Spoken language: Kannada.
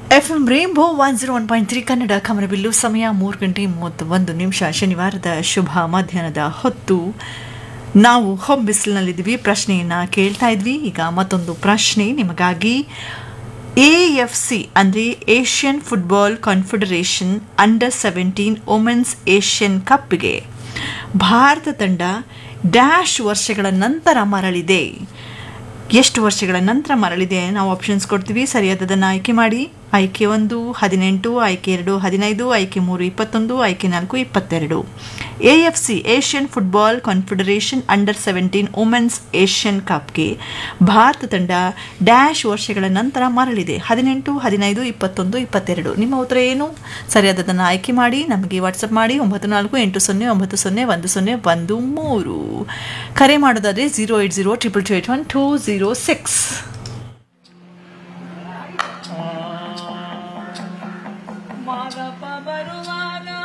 F M rainbow one zero one point three Kannada ಕಮರಬಿಲ್ಲು ಸಮಯ ಮೂರು ಗಂಟೆ ಮೂವತ್ತು ಒಂದು ನಿಮಿಷ ಶನಿವಾರದ ಶುಭ ಮಧ್ಯಾಹ್ನದ ಹೊತ್ತು ನಾವು ಹೊಂ ಬಿಸಿಲಿನಲ್ಲಿದ್ದೀವಿ ಪ್ರಶ್ನೆಯನ್ನು ಕೇಳ್ತಾ ಇದ್ವಿ ಈಗ ಮತ್ತೊಂದು ಪ್ರಶ್ನೆ ನಿಮಗಾಗಿ ಎ ಎಫ್ ಸಿ ಅಂದರೆ Asian football confederation under seventeen women's Asian ಕಪ್ಗೆ ಭಾರತ ತಂಡ ಡ್ಯಾಶ್ ವರ್ಷಗಳ ನಂತರ ಮರಳಿದೆ ಎಷ್ಟು ವರ್ಷಗಳ ನಂತರ ಮರಳಿದೆ ನಾವು ಆಪ್ಷನ್ಸ್ ಕೊಡ್ತೀವಿ ಸರಿಯಾದದನ್ನು ಆಯ್ಕೆ ಮಾಡಿ ಆಯ್ಕೆ ಒಂದು ಹದಿನೆಂಟು ಆಯ್ಕೆ ಎರಡು ಹದಿನೈದು ಆಯ್ಕೆ ಮೂರು ಇಪ್ಪತ್ತೊಂದು ಆಯ್ಕೆ ನಾಲ್ಕು ಇಪ್ಪತ್ತೆರಡು A F C Asian football confederation under seventeen women's Asian ಕಪ್ಗೆ ಭಾರತ ತಂಡ ಡ್ಯಾಶ್ ವರ್ಷಗಳ ನಂತರ ಮರಳಿದೆ ಹದಿನೆಂಟು ಹದಿನೈದು ಇಪ್ಪತ್ತೊಂದು ಇಪ್ಪತ್ತೆರಡು ನಿಮ್ಮ ಉತ್ತರ ಏನು ಸರಿಯಾದದನ್ನು ಆಯ್ಕೆ ಮಾಡಿ ನಮಗೆ ವಾಟ್ಸಪ್ ಮಾಡಿ ಒಂಬತ್ತು ನಾಲ್ಕು ಎಂಟು ಸೊನ್ನೆ ಒಂಬತ್ತು ಸೊನ್ನೆ ಒಂದು ಸೊನ್ನೆ ಒಂದು ಮೂರು ಕರೆ ಮಾಡೋದಾದರೆ zero eight zero triple two eight one two zero six ಮಾದಪ ಬರುವಾಗ